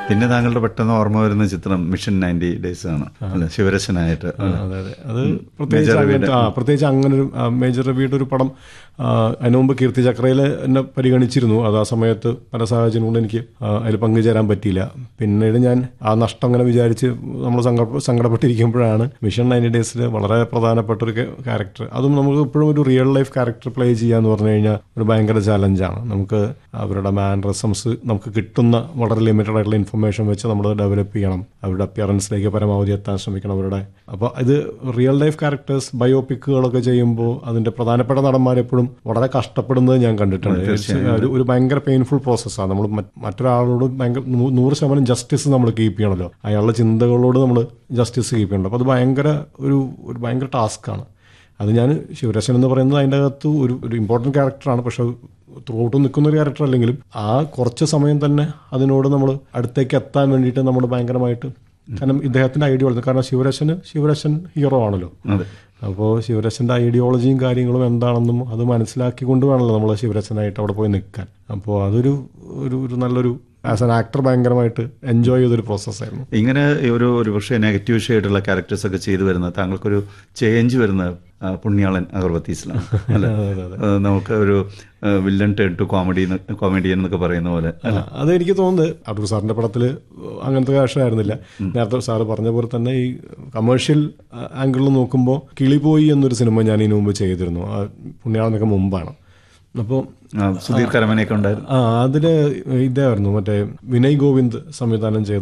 പിന്നെ താങ്കളുടെ പെട്ടെന്ന് ഓർമ്മ വരുന്ന ചിത്രം മിഷൻ നയൻറ്റി ഡേയ്സ് ആണ് അല്ലെ ശിവരശനായിട്ട് അതെ അതെ അത് പ്രത്യേകിച്ച് അങ്ങനത്തെ ആ പ്രത്യേകിച്ച് അങ്ങനെ ഒരു ആ, മേജർ രവിയുടെ ഒരു പടം ആ, അതിനു മുമ്പ് കീർത്തി ചക്രയിൽ എന്നെ പരിഗണിച്ചിരുന്നു അത് ആ സമയത്ത് പല സാഹചര്യം കൊണ്ട് എനിക്ക് ആ, അതിൽ പങ്കുചേരാൻ പറ്റിയില്ല പിന്നീട് ഞാൻ ആ നഷ്ടം അങ്ങനെ വിചാരിച്ച് നമ്മൾ സങ്കട സങ്കടപ്പെട്ടിരിക്കുമ്പോഴാണ് മിഷൻ നയൻറ്റി ഡേയ്സിൽ വളരെ പ്രധാനപ്പെട്ട ഒരു ക്യാരക്ടർ അതും നമുക്ക് ഇപ്പോഴും ഒരു റിയൽ ലൈഫ് ക്യാരക്ടർ പ്ലേ ചെയ്യാന്ന് പറഞ്ഞു കഴിഞ്ഞാൽ ഒരു ഭയങ്കര ചാലഞ്ചാണ് നമുക്ക് അവരുടെ മാനറിസംസ് നമുക്ക് കിട്ടുന്ന വളരെ ലിമിറ്റഡ് ആയിട്ടുള്ള ഇൻഫർമേഷൻ വെച്ച് നമ്മൾ ഡെവലപ്പ് ചെയ്യണം അവരുടെ അപ്പിയറൻസിലേക്ക് പരമാവധി എത്താൻ ശ്രമിക്കണം അവരുടെ അപ്പോൾ ഇത് റിയൽ ലൈഫ് ക്യാരക്ടേഴ്സ് ബയോപിക്കുകളൊക്കെ ചെയ്യുമ്പോൾ അതിന്റെ പ്രധാനപ്പെട്ട നടന്മാരെപ്പോഴും വളരെ കഷ്ടപ്പെടുന്നത് ഞാൻ കണ്ടിട്ടുണ്ട് ഒരു ഒരു ഭയങ്കര പെയിൻഫുൾ പ്രോസസ്സാണ് നമ്മൾ മറ്റൊരാളോട് ഭയങ്കര നൂ- നൂറ് ശതമാനം ജസ്റ്റിസ് നമ്മൾ കീപ്പ് ചെയ്യണമല്ലോ അയാളുടെ ചിന്തകളോട് നമ്മൾ ജസ്റ്റിസ് കീപ്പ് ചെയ്യണല്ലോ അപ്പോൾ അത് ഭയങ്കര ഒരു ഒരു ഭയങ്കര ടാസ്ക്കാണ് അത് ഞാൻ ശിവരാശൻ എന്ന് പറയുന്നത് അതിൻ്റെ അകത്ത് ഒരു ഒരു ഇമ്പോർട്ടൻറ്റ് ക്യാരക്ടറാണ് പക്ഷെ ത്രൂട്ട് നിൽക്കുന്ന ഒരു ക്യാരക്ടർ അല്ലെങ്കിലും ആ കുറച്ച് സമയം തന്നെ അതിനോട് നമ്മൾ അടുത്തേക്ക് എത്താൻ വേണ്ടിയിട്ട് നമ്മൾ ഭയങ്കരമായിട്ട് കാരണം ഇദ്ദേഹത്തിന്റെ ഐഡിയോളജി കാരണം ശിവരാശന് ശിവരാശൻ ഹീറോ ആണല്ലോ അതെ അപ്പോൾ ശിവരാശന്റെ ഐഡിയോളജിയും കാര്യങ്ങളും എന്താണെന്നും അത് മനസ്സിലാക്കിക്കൊണ്ട് വേണമല്ലോ നമ്മൾ ശിവരാശനായിട്ട് അവിടെ പോയി നിൽക്കാൻ അപ്പോൾ അതൊരു ഒരു ഒരു നല്ലൊരു ആസ് ആൻ ആക്ടർ ഭയങ്കരമായിട്ട് എൻജോയ് ചെയ്തൊരു പ്രോസസ്സായിരുന്നു ഇങ്ങനെ ഒരു ഒരു പക്ഷേ നെഗറ്റീവ് ഷെയ്ഡുള്ള ക്യാരക്ടേഴ്സ് ഒക്കെ ചെയ്തു വരുന്ന താങ്കൾക്കൊരു ചേഞ്ച് വരുന്ന ആ, പുണ്യാളൻ അഗർവത്തീസിലാണ് അല്ലെ നമുക്ക് ഒരു villain turn to comedy comedian എന്നൊക്കെ പറയുന്ന പോലെ ആ, അത് എനിക്ക് തോന്നുന്നത് അടൂർ സാറിന്റെ പടത്തിൽ അങ്ങനത്തെ വേഷമായിരുന്നില്ല നേരത്തെ സാറ് പറഞ്ഞ പോലെ തന്നെ ഈ കമേഴ്ഷ്യൽ ആംഗിളിൽ നോക്കുമ്പോൾ കിളിപോയി എന്നൊരു സിനിമ ഞാൻ ഇതിനു മുമ്പ് ചെയ്തിരുന്നു ആ പുണ്യാളനൊക്കെ മുമ്പാണ് അപ്പോൾ ആ, സുധീർ കരമനയൊക്കെ ഉണ്ടായിരുന്നു ആ അതില് ഇതായിരുന്നു മറ്റേ വിനയ് ഗോവിന്ദ് സംവിധാനം ചെയ്ത